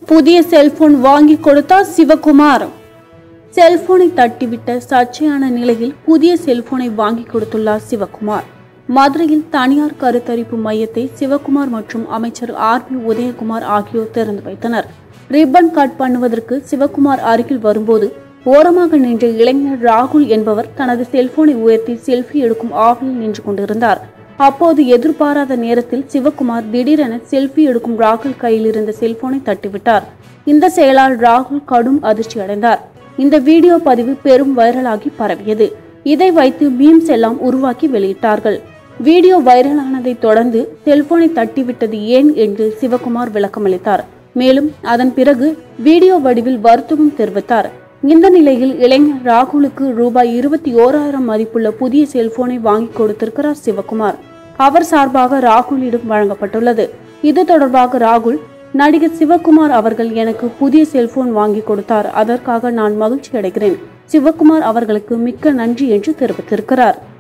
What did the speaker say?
புதிய செல்போன் வாங்கி கொடுத்தார் சிவகுமார் செல்போனை தட்டிவிட்ட சர்ச்சையான நிலையில் புதிய செல்போனை வாங்கி கொடுத்துள்ளார் சிவகுமார் மதுரையில் தனியார் கருத்தரிப்பு மையத்தை சிவகுமார் மற்றும் அமைச்சர் ஆர் பி உதயகுமார் ஆகியோர் திறந்து வைத்தனர் ரிப்பன் கட் பண்ணுவதற்கு சிவகுமார் அருகில் வரும்போது ஓரமாக நின்ற இளைஞர் ராகுல் என்பவர் தனது செல்போனை உயர்த்தி செல்ஃபி எடுக்கும் ஆவலில் நின்று கொண்டிருந்தார் அப்போது எதிர்பாராத நேரத்தில் சிவகுமார் திடீரென செல்ஃபி எடுக்கும் ராகுல் கையில் இருந்த செல்போனை தட்டிவிட்டார் இந்த செயலால் ராகுல் கடும் அதிர்ச்சி அடைந்தார் இந்த வீடியோ பதிவு பெரும் வைரலாகி பரவியது இதை வைத்து மீம்ஸ் எல்லாம் உருவாக்கி வெளியிட்டார்கள் வீடியோ வைரலானதை தொடர்ந்து செல்போனை தட்டிவிட்டது ஏன் என்று சிவகுமார் விளக்கமளித்தார் மேலும் அதன் பிறகு வீடியோ வடிவில் வருத்தமும் தெரிவித்தார் இந்த நிலையில் இளைஞர் ராகுலுக்கு ரூபாய் இருபத்தி ஓராயிரம் மதிப்புள்ள புதிய செல்போனை வாங்கி கொடுத்திருக்கிறார் சிவகுமார் அவர் சார்பாக ராகுலிடம் வழங்கப்பட்டுள்ளது இது தொடர்பாக ராகுல் நடிகர் சிவகுமார் அவர்கள் எனக்கு புதிய செல்போன் வாங்கி கொடுத்தார் அதற்காக நான் மகிழ்ச்சி அடைகிறேன் சிவகுமார் அவர்களுக்கு மிக்க நன்றி என்று தெரிவித்திருக்கிறார்